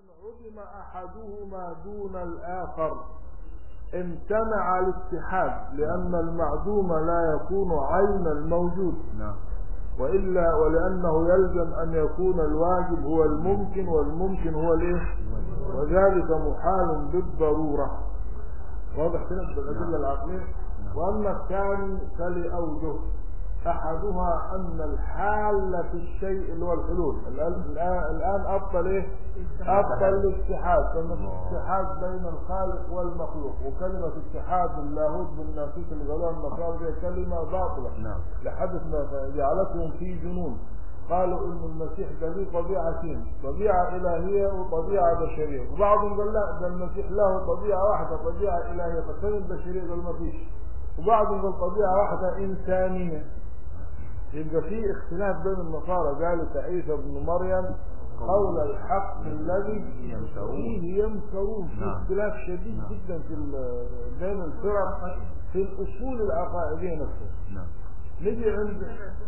عدم أحدهما دون الآخر امتنع الاتحاد لأن المعدوم لا يكون عين الموجود نعم وإلا ولأنه يلزم أن يكون الواجب هو الممكن والممكن هو الايه وذلك محال بالضرورة واضح كده بالأدلة العقلية وأما الثاني فلأوجه أحدها أن الحال في الشيء اللي هو الحلول الآن الآن- الآن أبطل إيه؟ أبطل الاتحاد كما في اتحاد بين الخالق والمخلوق وكلمة اتحاد اللاهوت بالناسوت اللي قالوها النصارى دي كلمة باطلة نعم لحدث ما جعلتهم في جنون قالوا ان المسيح ده ليه طبيعتين طبيعه الهيه وطبيعه بشريه وبعضهم قال لا ده المسيح له طبيعه واحده طبيعه الهيه فكان البشريه قال ما فيش وبعضهم قال طبيعه واحده انسانيه يبقى في اختلاف بين النصارى ذلك عيسى ابن مريم قول الحق الذي يمترون. فيه يمترون في نعم. اختلاف شديد نعم. جدا في ال- بين الفرق في الاصول العقائديه نفسها نعم نجي عند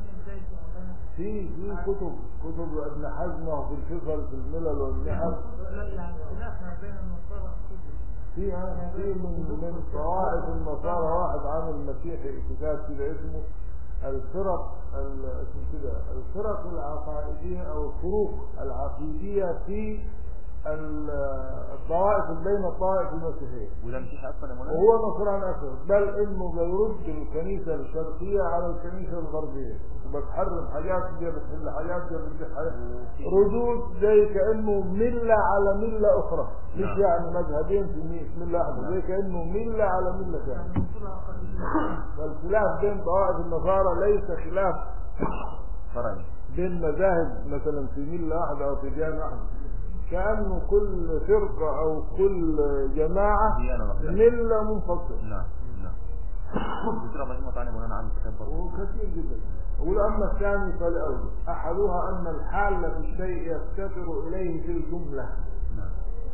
في في كتب كتب ابن حزم وفي الفصل في الملل والنحل يعني خلاف ما بين النصارى في في من من طوائف النصارى واحد عامل مسيحي كتاب كده اسمه الفرق ال- اسمه كده الفرق العقائديه او الفروق العقيديه في ال- الطوائف بين الطوائف المسيحيه وده مفيش اصلا يا مولانا وهو نصران اسود بل انه بيرد الكنيسه الشرقيه على الكنيسه الغربيه وبتحرم حاجات دي بتحل حاجات دي بتحل حاجات ردود زي كانه مله على مله اخرى مش نعم. يعني مذهبين في مي- في مله واحده زي كانه مله على مله ثانيه فالخلاف بين طوائف النصارى ليس خلاف فرعي بين مذاهب مثلا في مله واحده او في ديانه واحده كانه كل فرقه او كل جماعه ديانة واحدة. مله منفصله نعم نعم الدكتور ابراهيم وطعني مولانا عن كتاب برضه وكثير جدا والأما الثاني فالأول أحدها أن الحال في الشيء يفتقر إليه في الجملة نعم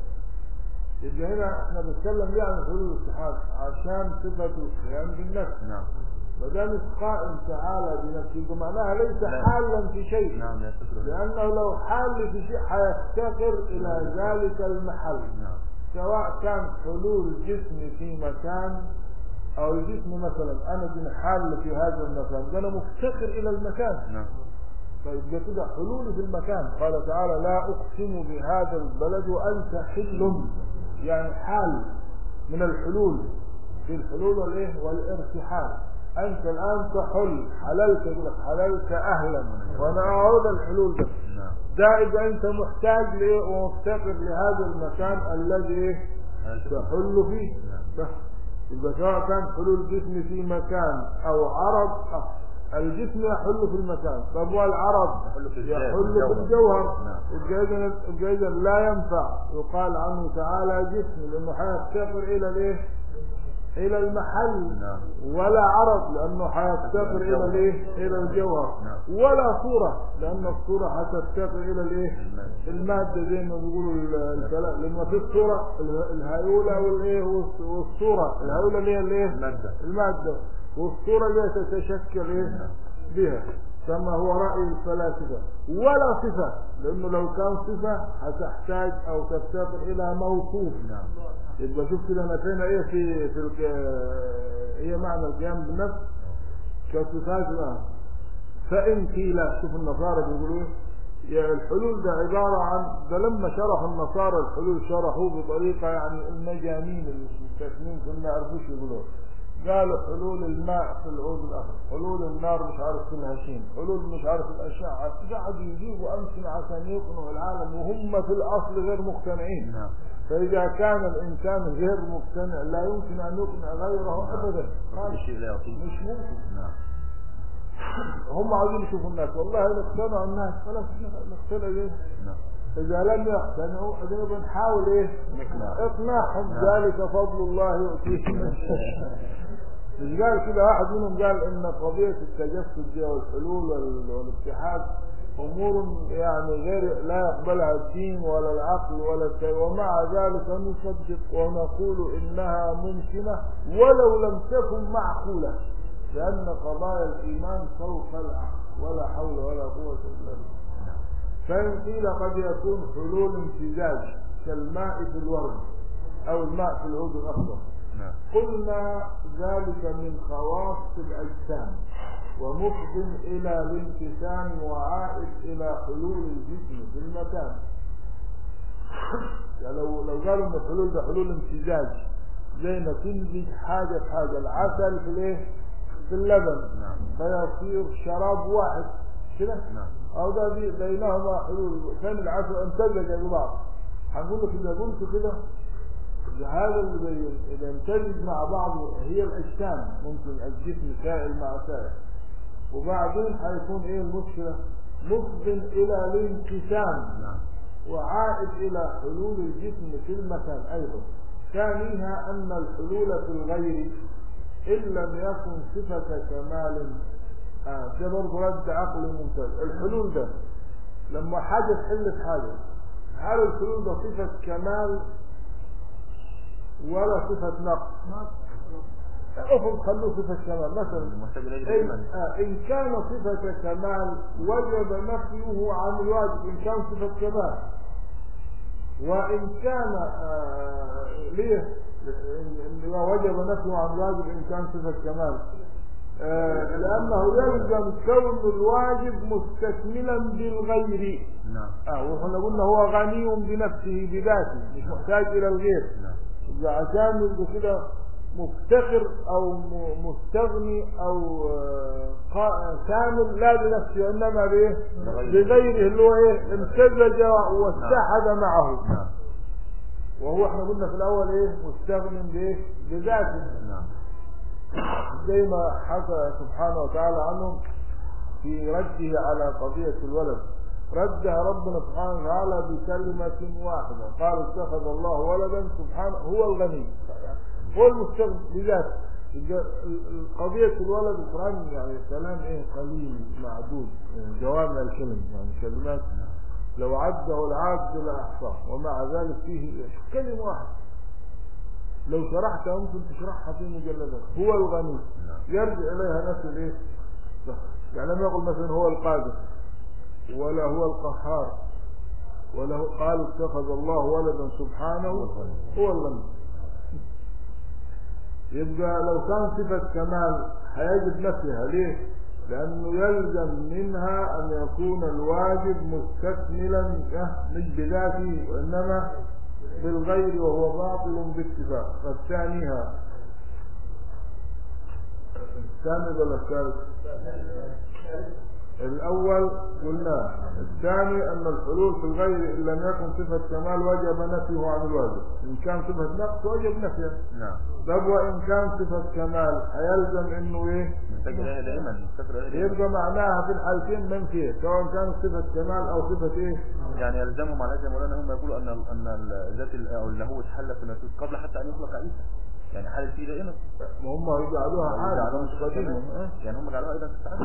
يبقى هنا احنا بنتكلم ليه عن حلول الاتحاد عشان صفة القيام بالنفس نعم ما دام قائم تعالى بنفسه يبقى معناها ليس لا. حالا في شيء نعم لا تكره لأنه لو حال في شيء حيفتقر إلى ذلك المحل نعم سواء كان حلول جسم في مكان أو الجسم مثلا أنا بنحل في هذا المكان ده أنا مفتقر إلى المكان نعم طيب ده كده حلول في المكان قال تعالى لا أقسم بهذا البلد وأنت حل يعني حال من الحلول في الحلول والإيه والارتحال أنت الآن تحل حللت يقول لك حللت أهلا وأنا أعود الحلول ده نعم ده إذا أنت محتاج ليه ومفتقر لهذا المكان الذي إيه هل تكره؟ تحل فيه نعم. بس يبقى سواء كان حلول جسم في مكان او عرض آه، الجسم يحل في المكان طب والعرض يحل في الذات، يحل في الجوهر. الجوهر نعم. يبقى إذن- يبقى إذن لا ينفع يقال عنه تعالى جسم لانه حيفتقر الى الايه الى المحل نعم ولا عرض لانه حيفتقر الى الجوهر. الايه الى الجوهر نعم. ولا صوره لان الصوره حتفتقر الى الايه المادة. المادة زي ما بيقولوا ال- الكلام لما في الصورة ال- الهيولة والايه والص- والصورة الهيولة اللي هي الايه المادة. المادة والصورة اللي هي تتشكل ايه بها كما هو رأي الفلاسفة ولا صفة لأنه لو كان صفة هتحتاج أو تفتقر إلى موصوف نعم يبقى شوف كده نفينا ايه في في الك... هي معنى القيام بالنفس كصفات بقى فإن قيل شوف النصارى بيقولوا ايه يا الحلول ده عبارة عن ده لما شرحوا النصارى الحلول شرحوه بطريقة يعني المجانين المستثمرين كنا يعرفوش يقولوها قالوا حلول الماء في العود الأخضر حلول النار مش عارف في الهشيم حلول مش عارف الأشعة قعدوا يجيبوا أمثلة عشان يقنعوا العالم وهم في الأصل غير مقتنعين نعم فإذا كان الإنسان غير مقتنع لا يمكن أن يقنع غيره أبدا كل شيء لا يطيق مش ممكن نعم هم عاوزين يشوفوا الناس والله إن اقتنعوا الناس خلاص نقتنع ليه نعم إذا لم يقتنعوا إذا بنحاول إيه نقنع. اقنعهم نعم. ذلك فضل الله يؤتيه من يشاء مش قال كده واحد منهم قال ان قضية التجسد دي والحلول وال- والاتحاد امور يعني غير لا يقبلها الدين ولا العقل ولا الت- ومع ذلك نصدق ونقول انها ممكنة ولو لم تكن معقولة لان قضايا الايمان فوق العقل ولا حول ولا قوة الا بالله فإن قيل قد يكون حلول امتزاج كالماء في الورد أو الماء في العود الأخضر نعم قلنا ذلك من خواص الأجسام ومفض إلى الانقسام وعائد إلى حلول الجسم في المكان يعني لو لو قالوا ان الحلول ده حلول امتزاج زي ما تمزج حاجه في حاجه العسل في الايه؟ في اللبن نعم فيصير شراب واحد كده نعم او ده بي- بينهما حلول كان العسل امتزج ببعض هنقول لك اذا قلت كده هذا اللي بي- اذا امتزج مع بعضه هي الاجسام ممكن الجسم سائل مع سائل وبعدين هيكون ايه المشكله؟ مفض الى الانقسام نعم وعائد إلى حلول الجسم في المكان أيضا ثانيها أن الحلول في الغير إن لم يكن صفة كمال آه ده برضه رد عقل ممتاز الحلول ده لما حاجة تحل في حاجة هل الحلول ده صفة كمال ولا صفة نقص؟ افرض خلوه صفة كمال مثلا محتاج إليه إن, دائما آه إن كان صفة كمال وجب نفيه عن الواجب إن كان صفة كمال وإن كان آه ليه إن- إن وجب نفيه عن الواجب إن كان صفة كمال آه لأنه يلزم كون الواجب مستكملا بالغير نعم آه وإحنا قلنا هو غني بنفسه بذاته مش محتاج إلى الغير نعم إذا عشان يبقى كده مفتخر او م- مستغني او آه، قا- كامل لا بنفسه انما بايه بغيره. بغيره اللي هو ايه امتزج واتحد معه نعم وهو احنا قلنا في الاول ايه مستغن بايه بذاته نعم زي ما حكى سبحانه وتعالى عنهم في رده على قضية الولد ردها ربنا سبحانه وتعالى بكلمة واحدة قال اتخذ الله ولدا سبحانه هو الغني هو المستغني بذاته يبقى ال- ال- قضية الولد القرآن يعني كلام ايه قليل معدود يعني جوامع الكلم يعني كلمات لو عده العاد لأحصاه ومع ذلك فيه كلمة واحدة لو شرحتها ممكن تشرحها في مجلدات هو الغني يرجع إليها نفس الايه يعني لم يقل مثلا هو القادر ولا هو القهار ولا هو قال اتخذ الله ولدا سبحانه هو الغني يبقى لو كان صفة كمال هيجد نفسها ليه؟ لأنه يلزم منها أن يكون الواجب مستكملا اه، مش بذاته وإنما بالغير وهو باطل باتفاق فالثانيها الثاني ولا الثالث؟ الأول قلنا الثاني أن الحلول في الغير إن لم يكن صفة كمال وجب نفيه عن الواجب إن كان صفة نقص وجب نفيه نعم طب وإن كان صفة كمال هيلزم إنه إيه؟ محتاج إليه دائما محتاج إليه دائما يبقى معناها في الحالتين منفية سواء كانت صفة كمال أو صفة إيه؟ يعني يلزمهم على زي مولانا هم يقولوا ان ال- ان ال- ذات ال- او اللاهوت حل في الناسوت قبل حتى ان يخلق عيسى يعني حل فيه دائما ما هم يجعلوها عادة يجعلوها مش قديمة اه؟ يعني هم جعلوها ايضا في السعاده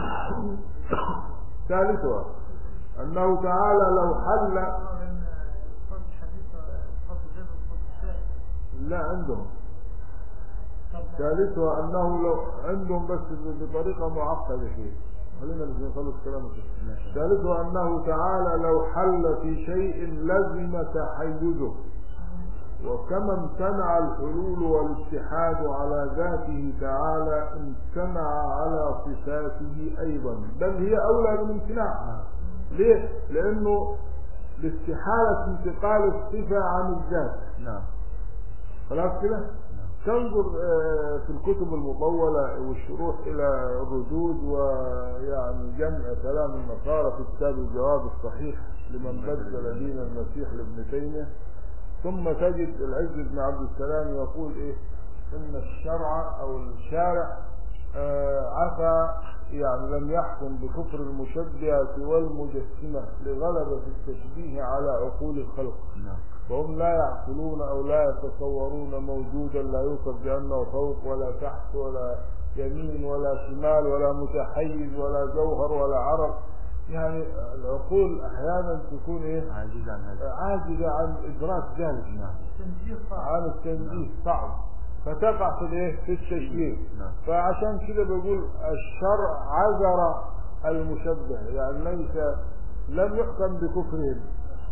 ثالثها أنه تعالى لو حل صوت الحديث صوت الجبل صوت الشاي لا عندهم طب ثالثها أنه لو عندهم بس بطريقة معقدة شيء خلينا بس نخلص كلامك ماشي. ثالثها أنه تعالى لو حل في شيء لزم تحيزه وكما امتنع الحلول والاتحاد على ذاته تعالى امتنع على صفاته أيضا بل هي أولى بالامتناع ليه؟ لأنه لاستحالة انتقال الصفة عن الذات نعم خلاص كده؟ تنظر آه، في الكتب المطولة والشروح إلى الردود ويعني جمع كلام النصارى في كتاب الجواب الصحيح لمن بدل دين المسيح لابن تيمية ثم تجد العز بن عبد السلام يقول إيه إن الشرع أو الشارع آه، عفى يعني لم يحكم بكفر المشبهة والمجسمة لغلبة التشبيه على عقول الخلق نعم وهم لا يعقلون او لا يتصورون موجودا لا يوصف بانه فوق ولا تحت ولا يمين ولا شمال ولا متحيز ولا جوهر ولا عرض يعني العقول احيانا تكون ايه عاجز عن هذا عاجزه عن ادراك ذلك نعم التنجيل صعب عن التنزيه صعب فتقع في الايه في التشبيه نعم فعشان كده بقول الشرع عذر المشبه يعني ليس لم يحكم بكفرهم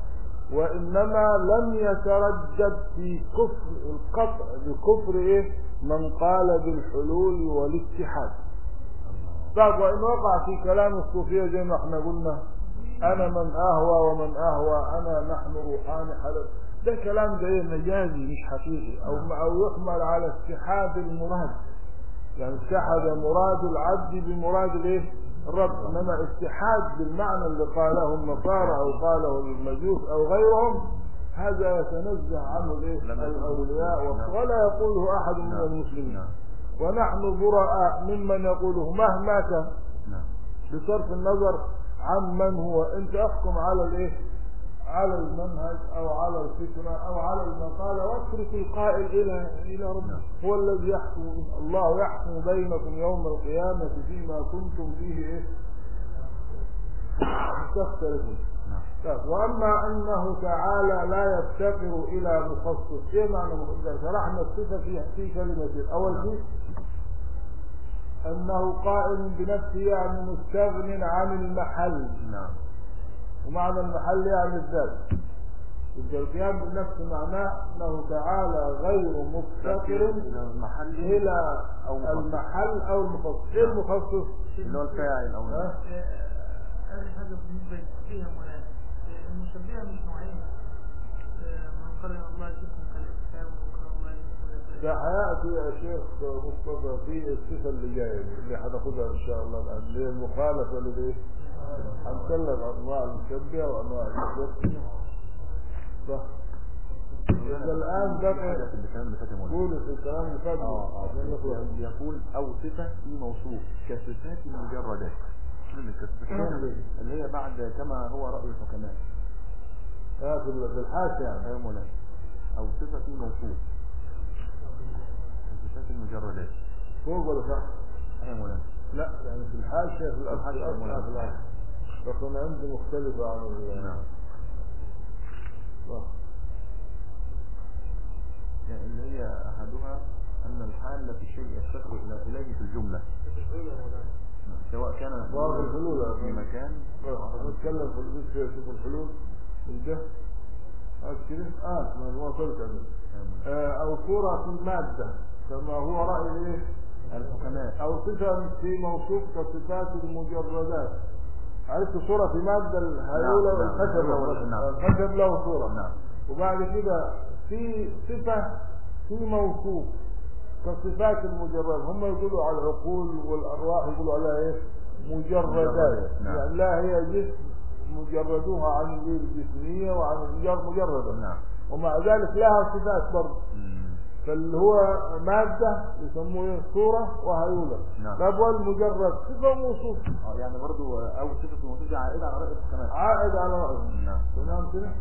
وإنما لم يتردد في كفر القطع بكفر إيه من قال بالحلول والاتحاد طيب وإن وقع في كلام الصوفية زي ما احنا قلنا أنا من أهوى ومن أهوى أنا نحن روحان حلال ده كلام ده إيه مجازي مش حقيقي أو أو يحمل على اتحاد المراد يعني اتحد مراد العبد بمراد الايه الرب انما اتحاد بالمعنى اللي قاله النصارى او قاله المجوس او غيرهم هذا يتنزه عنه الايه لم يكن الاولياء نعم. ولا يقوله احد من نعم. المسلمين نعم. ونحن براء ممن يقوله مهما كان نعم بصرف النظر عن من هو انت احكم على الايه على المنهج او على الفكرة او على المقالة واترك القائل الى الى ربه نعم. هو الذي يحكم الله يحكم بينكم يوم القيامة فيما كنتم فيه ايه تختلفون نعم طيب، واما انه تعالى لا يفتقر الى مخصص ايه معنى مخصص شرحنا الصفه في في كلمتين اول نعم. شيء انه قائم بنفسه يعني مستغن عن المحل نعم ومعنى المحل يعني الذات يبقى القيام بالنفس معناه انه تعالى غير مفتقر إلى المحل الى أو مخصص. المحل او المخصص ايه نعم. المخصص اللي هو الفاعل أو ها؟ هذه حاجة بالنسبة للتشبيه مولانا المشبهة مش نوعين آه، من قال إن الله جسم كالإجسام وقال الله جسم ده هيأتي يا شيخ مصطفى في الصفة اللي جاية دي، اللي هناخدها إن شاء الله الآن اللي هي المخالفة للإيه؟ هنتكلم عن أنواع المشبهة وأنواع المشبهة صح إذا الآن حاجة بقى في الكلام اللي فات يا مولانا. قولوا في الكلام اللي فات اه اه عشان نخلص يعني يقول او صفه في موصوف كصفات المجردات كلمة كصفات اللي هي بعد كما هو راي الحكماء آه، في ال- في الحاشية يعني ايوه مولانا او صفه في موصوف كصفات المجردات فوق ولا تحت؟ ايوه مولانا لا يعني في الحاشية في الحاشية الأصل مولانا. في الأصل فكان عندي مختلفة عن ال نعم صح. يعني اللي هي احدها ان الحال في الشيء يفتقر الى اليه في الجمله سواء كان بعض الحلول في مكان هنتكلم في البيت فيها شوف الحلول ده هات كده اه ما هو قلت عنه أيوة مولانا. آه او صورة في المادة كما هو رأي ايه الحكماء او صفة في موصوف كصفات المجردات عرفت صورة في مادة الهيولة نعم، نعم. والخشب له نعم. الخشب له صورة نعم وبعد كده في صفة في موصوف كصفات المجرد هم يقولوا على العقول والأرواح يقولوا عليها إيه مجردات مجردات، نعم. يعني لا هي جسم مجردوها عن الجسمية وعن المجرد مجردة نعم ومع ذلك لها صفات برضه مم. فاللي هو مادة يسموه إيه؟ صورة وهيولة نعم. طب والمجرد صفة موصوف اه يعني برضو او صفه الموصوف دي عائده على راي الحكماء عائد على رأيه نعم تمام كده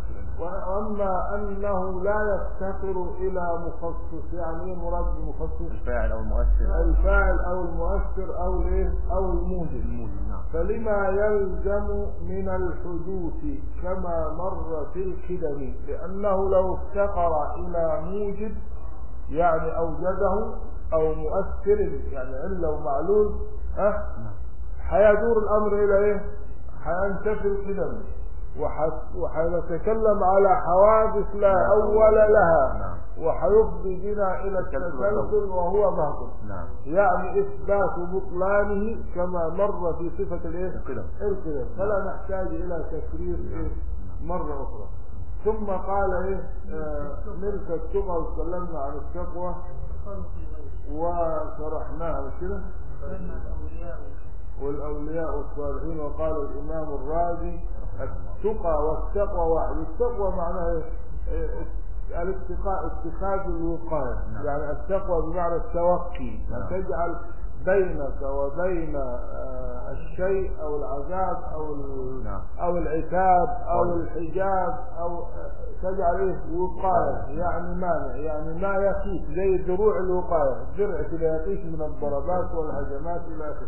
واما انه لا يفتقر الى مخصص يعني ايه المراد بالمخصص الفاعل او المؤثر الفاعل او المؤثر او الايه او الموجب الموجب نعم فلما يلزم من الحدوث كما مر في القدم لانه لو افتقر الى موجب يعني اوجده او مؤثر يعني عله ومعلول ها نعم هيدور الامر الى ايه هينتفي القدم وح- وحنتكلم على حوادث لا لا اول لها نعم. وحيفضي بنا الى التسلسل التسلسل وهو مهضم نعم يعني اثبات بطلانه كما مر في صفه الايه القدم القدم فلا نحتاج الى تكرير ايه مره اخرى ثم قال ايه آه ملك التقى وتكلمنا عن التقوى خلق الغيب وشرحناها مش كده بين الأولياء والأولياء والصالحين وقال الإمام الرازي التقى والتقوى واحد التقوى معناها إيه؟ إيه، الاتقاء اتخاذ الوقاية نعم. يعني التقوى بمعنى التوكي نعم. أن تجعل بينك وبين آه، الشيء أو العذاب أو ال- نعم. أو العتاب أو طيب. الحجاب أو آه، تجعل إيه وقاية وقاية. يعني مانع يعني ما يقيك زي دروع الوقاية الدرع كده يقيك من الضربات والهجمات إلى آخره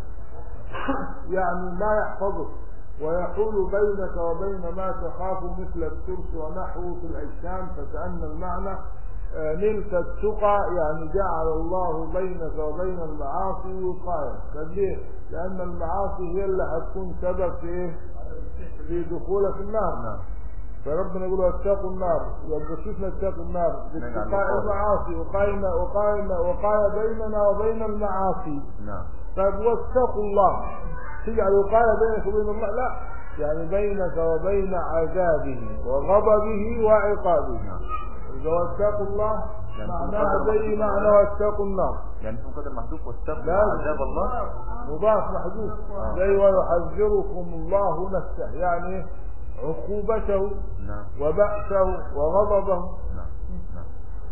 يعني ما يحفظك ويحول بينك وبين ما تخاف مثل الترس ونحوه في الأجسام فكأن المعنى آه، نلت التقى يعني جعل الله بينك وبين المعاصي وقاية طب ليه؟ لأن المعاصي هي اللي هتكون سبب في إيه؟ في دخولك النار نعم فربنا يقول اتقوا النار يبقى شفنا اتقوا النار نجعل اتقاء وقاية. المعاصي وقاينا وقاينا وقاية بيننا وبين المعاصي نعم طيب واتقوا الله تجعل وقاية بينك وبين الله لا يعني بينك وبين عذابه وغضبه وعقابه نعم إذا واتقوا الله يعني معناها مقدر زي محدود. معنى واتقوا النار يعني اسمه قدر محذوف واتقوا لا. عذاب الله مضاف محذوف آه. زي ويحذركم الله نفسه يعني عقوبته نعم وبأسه وغضبه نعم نعم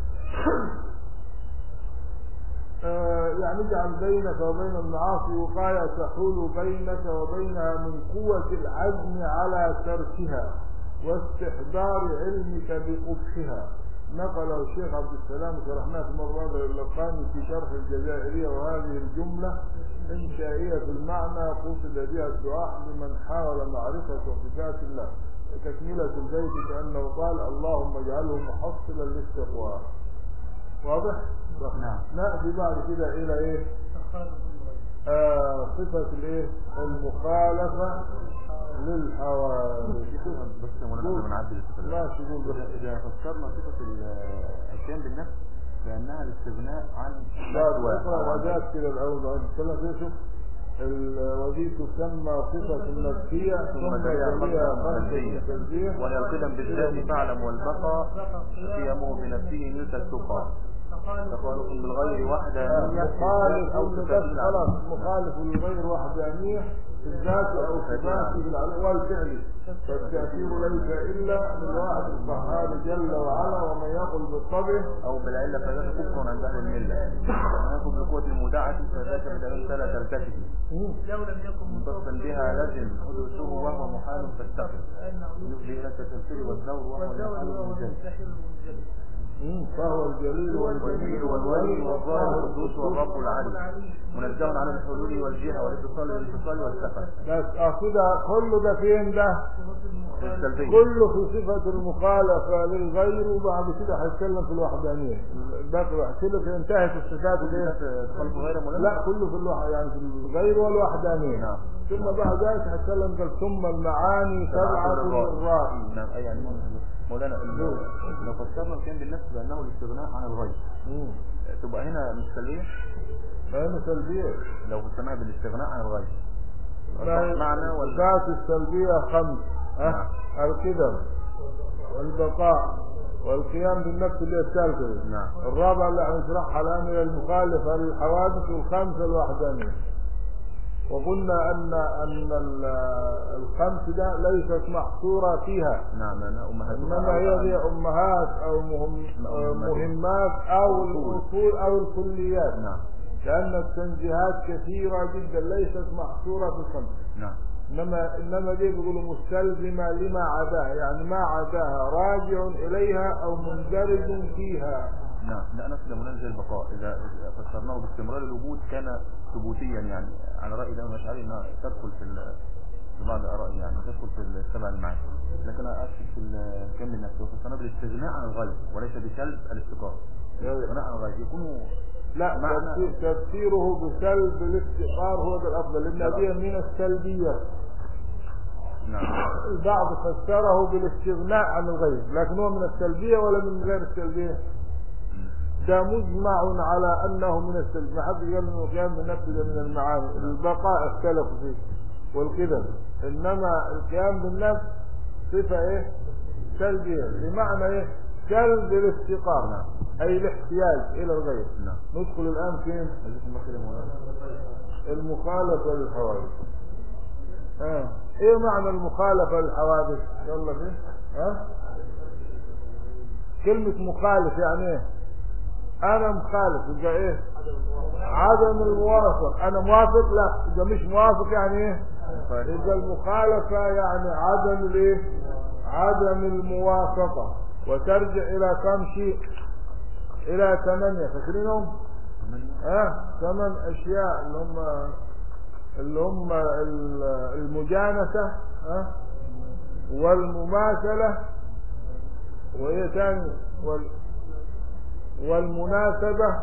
آه، يعني اجعل بينك وبين المعاصي وقاية تحول بينك وبينها من قوة العزم على تركها واستحضار علمك بقبحها نقله الشيخ عبد السلام شرحناه في مرة اللقاني في شرح الجزائرية وهذه الجملة إنشائية في المعنى قصد بها الدعاء لمن حاول معرفة صفات الله تكملة البيت كأنه قال اللهم اجعله محصلا للتقوى واضح؟ نعم. نأتي بعد كده إلى إيه؟ تخالف الغيب آه صفة الإيه؟ المخالفة للحوادث بس يا مولانا قبل ما نعدي للصفة دي. ماشي قول بس إذا- إذا فسرنا صفة ال- القيام بالنفس بأنها الاستغناء عن لا الأسواق تقرأ أو عن- وجات كده الأول بعد نتكلم كده شوف ال- ودي تسمى صفة النفسية ثم جاء تليها خمسة خمسة سلبية. سلبية وهي القدم بالذات فعلم والبقاء قيامه بنفسه ملك التقى تخالف بالغير وحدانية مخالف أو بس صفات خلاص العلم. مخالف للغير وحدانية في الذات أو صفاته بالعلم والفعل فالتأثير ليس إلا للواحد القهار جل وعلا ومن يقل بالطبع أو بالعلة فذاك كفر عند أهل الملة ومن يكن بقوة المودعة فذاك بدعين فلا ترتكب لو لم يكن متصلا بها لازم حدوثه وهو محال فاستقم فإنه يفضي إلى التسلسل والزور وهو والزوج المحال وهو المنجل المستحيل المنجل مم. فهو الجليل والجميل والجميل والولي والظاهر والظاهر والقدوس والرب العلي منزه عن الحلول والجهة والاتصال والانفصال والسفر بس اه كده كله ده فين ده صفات المخالف السلبية كله في صفة المخالفة للغير وبعد كده هيتكلم في الوحدانية الباقي كده انتهت الصفات الايه خلف غير مولانا لا كله في الوح... يعني في الغير والوحدانية نعم. ثم بعد ذلك هتكلم قال ثم المعاني سبعة للرائي نعم أي يعني مولانا ال- لو فسرنا الكلام بالنفس بأنه الاستغناء عن الغير مم. تبقى هنا مش سلبية فهنا سلبية لو فسرناها بالاستغناء عن الغير ما- معنى ولا الصفات السلبية خمس ها القدم والبقاء والقيام بالنفس اللي هي الثالثة دي. نعم الرابعة اللي هنشرحها الآن هي المخالفة للحوادث والخمسة الوحدانية وقلنا أن أن ال- الخمس ده ليست محصورة فيها نعم أنا أمهات إنما هي دي أمهات أو مهم مهمات أو الأصول أو الكليات نعم لأن التنزيهات كثيرة جدا ليست محصورة في الخمس نعم إنما إنما دي بيقولوا مستلزمة لما عداها يعني ما عداها راجع إليها أو مندرج فيها نعم لا نفس ده زي البقاء إذا إذا فسرناه باستمرار الوجود كان ثبوتيا يعني على رأي الإمام الأشعري أنها تدخل في ال- في بعض الآراء يعني تدخل في السبع المعاني لكن أنا أقصد في الكم نفسه فسرناه بالاستغناء عن الغير وليس بسلب الاستقرار الاستغناء عن الغير يكون لا معنى- تفسير- تفسيره بسلب الافتقار هو ده الأفضل لأن هذه من السلبية نعم البعض فسره بالاستغناء عن الغير لكن هو من السلبية ولا من غير السلبية ده مجمع على أنه من السلب ما حد قال أنه القيام بالنفس ده من المعاني البقاء اختلفوا فيه والقدم إنما القيام بالنفس صفة إيه سلبية بمعنى إيه سلب الافتقار نعم. أي الاحتياج إلى الغير نعم ندخل الآن فين جزاكم الله خير يا مولانا المخالفة للحوادث آه. ايه معنى المخالفة للحوادث يلا فين ها كلمة مخالف يعني ايه انا مخالف يبقى ايه عدم الموافق انا موافق لا يبقى مش موافق يعني ايه يبقى المخالفة يعني عدم الايه عدم الموافقة وترجع الى كم شيء الى ثمانية فاكرينهم ها ثمان اشياء اللي هم اللي هم ال- المجانسة ها والمماثلة وايه تاني وال والمناسبة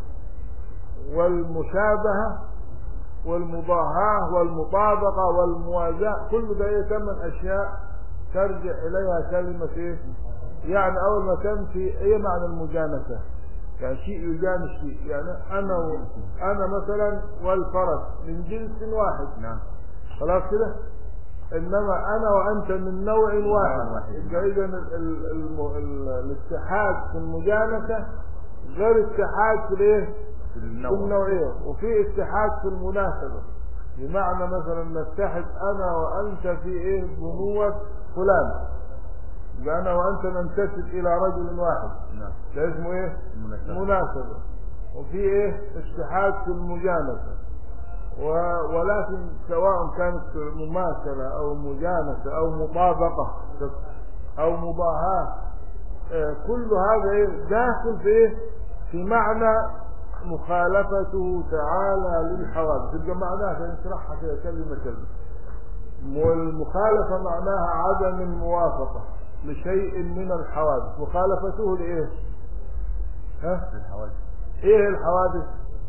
والمشابهة والمضاهاة والمطابقة والموازاة كل ده ايه ثمان اشياء ترجع إليها كلمة إيه يعني أول ما تمشي إيه معنى المجانسة يعني شيء يجانس شيء يعني أنا و... أنا مثلا والفرس من جنس واحد نعم خلاص كده انما انا وانت من نوع واحد واحد. يبقى اذا ال- ال- الم- ال- الاتحاد في المجانسه غير اتحاد في الايه في في النوع النوعيه وفي اتحاد في المناسبه بمعنى مثلا نتحد انا وانت في ايه بنوه فلان يبقى انا وانت ننتسب الى رجل واحد نعم ده اسمه ايه المناسبة مناسبة وفي ايه اتحاد في المجانسة و... ولكن سواء كانت مماثلة او مجانسة او مطابقة او مضاهاة آه، كل هذا ايه داخل في ايه في معنى مخالفته تعالى للحوادث يبقى معناها عشان نشرحها كده كلمة كلمة والمخالفة معناها عدم الموافقة لشيء من الحوادث مخالفته لإيه؟ ها؟ للحوادث إيه الحوادث؟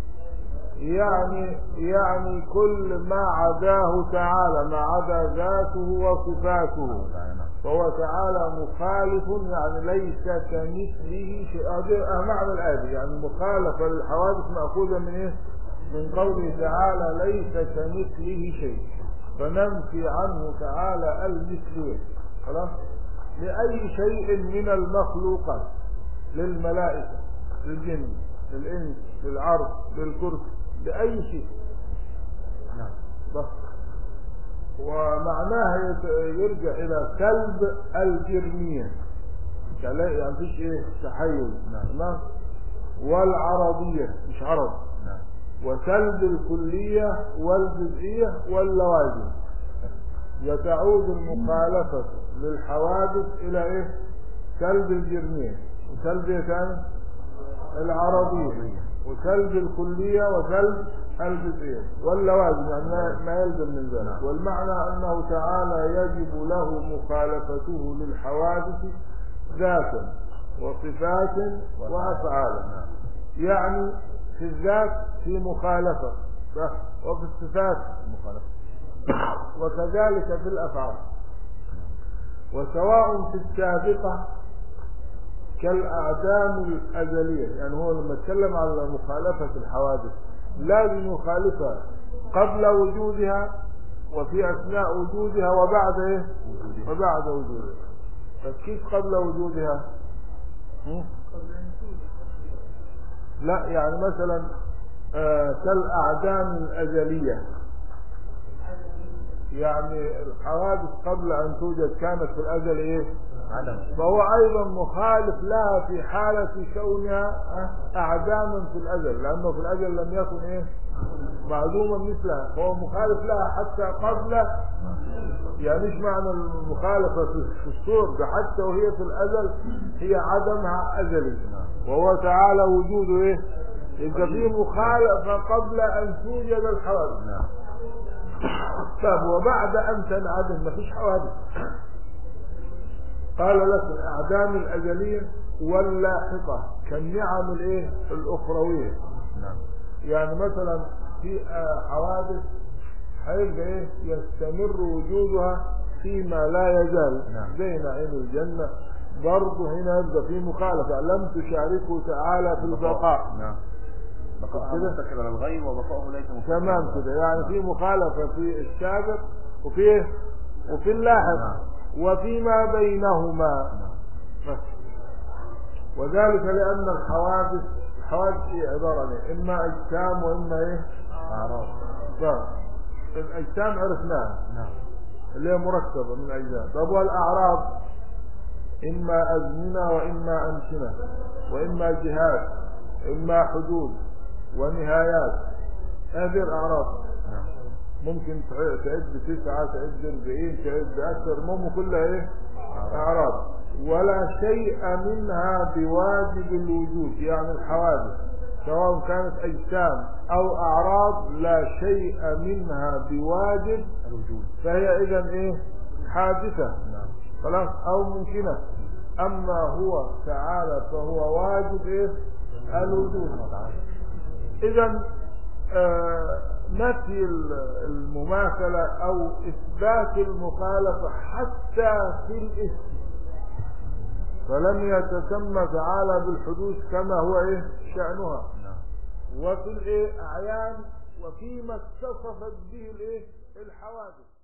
يعني يعني كل ما عداه تعالى ما عدا ذاته وصفاته تعالى نعم فهو تعالى مخالف يعني ليس كمثله شيء هذه معنى الآية دي، يعني المخالفة للحوادث مأخوذة من إيه؟ من قوله تعالى ليس كمثله شيء فننفي عنه تعالى المثلية خلاص لأي شيء من المخلوقات للملائكة للجن للإنس للعرض للكرسي لأي شيء نعم بس ومعناها يت- يرجع إلى كلب الجرمية كلا- يعني مفيش إيه تحيز نعم. تمام والعربية مش عرب نعم وسلب الكلية والجزئية واللوازم وتعود المخالفة للحوادث إلى إيه؟ سلب الجرمية وسلب إيه ثاني؟ العربية وسلب الكلية وسلب الجزئية واللوازم يعني ما- ما يلزم من ذلك نعم. والمعنى أنه تعالى يجب له مخالفته للحوادث ذاتا وصفات وأفعالا نعم يعني في الذات في مخالفة صح؟ وفي الصفات المخالفة وكذلك في الأفعال وسواء في السابقة كالأعدام الأزلية يعني هو لما اتكلم على مخالفة الحوادث لازم يخالفها قبل وجودها وفي أثناء وجودها وبعد إيه؟ وجودها. وبعد وجودها طب كيف قبل وجودها؟ هم؟ قبل أن توجد لا يعني مثلا آه، كالأعدام الأزلية يعني الحوادث قبل أن توجد كانت في الأزل إيه؟ عدم فهو أيضا مخالف لها في حالة كونها آه، أعداما في الأزل لأنه في الأزل لم يكن إيه؟ معدوما مثلها فهو مخالف لها حتى قبل يعني مش معنى المخالفة في في الصور ده حتى وهي في الأزل هي عدمها أزلي وهو تعالى وجوده إيه؟ يبقى في مخالفة قبل أن توجد الحوادث نعم طب وبعد أن تنعدم مفيش حوادث قال لك الأعدام الأزلية واللاحقة كالنعم الإيه؟ الأخروية نعم يعني مثلا في آه، حوادث هيبقى ايه يستمر وجودها فيما لا يزال نعم. زي نعيم الجنة برضه هنا يبقى في مخالفة لم تشاركه تعالى في البقاء نعم بقاء كده؟ متكل على الغيب وبقاؤه ليس مستقلا تمام كده يعني في مخالفة في السابق وفي إيه؟ وفي اللاحق نعم. وفيما بينهما نعم بس. وذلك لأن الحوادث الحوادث هي عبارة عن إيه؟ إما أجسام وإما إيه؟ أعراض طيب. الأجسام عرفناها نعم اللي هي مركبة من أجزاء طب والأعراض إما أزمنة وإما أمكنة وإما جهات إما حدود ونهايات هذه الأعراض نعم ممكن تع- تعد تسعة تعد أربعين تعد أكثر المهم كلها إيه أعراض ولا شيء منها بواجب الوجود يعني الحوادث سواء كانت أجسام أو أعراض لا شيء منها بواجب الوجود فهي إذا إيه حادثة نعم خلاص أو ممكنة أما هو تعالى فهو واجب إيه الوجود سبحانه وتعالى إذا آه نفي ال- المماثلة أو إثبات المخالفة حتى في الاسم فلم يتسمى تعالى بالحدوث كما هو إيه شأنها نعم وفي الإيه أعيان وفيما اتصفت به الإيه الحوادث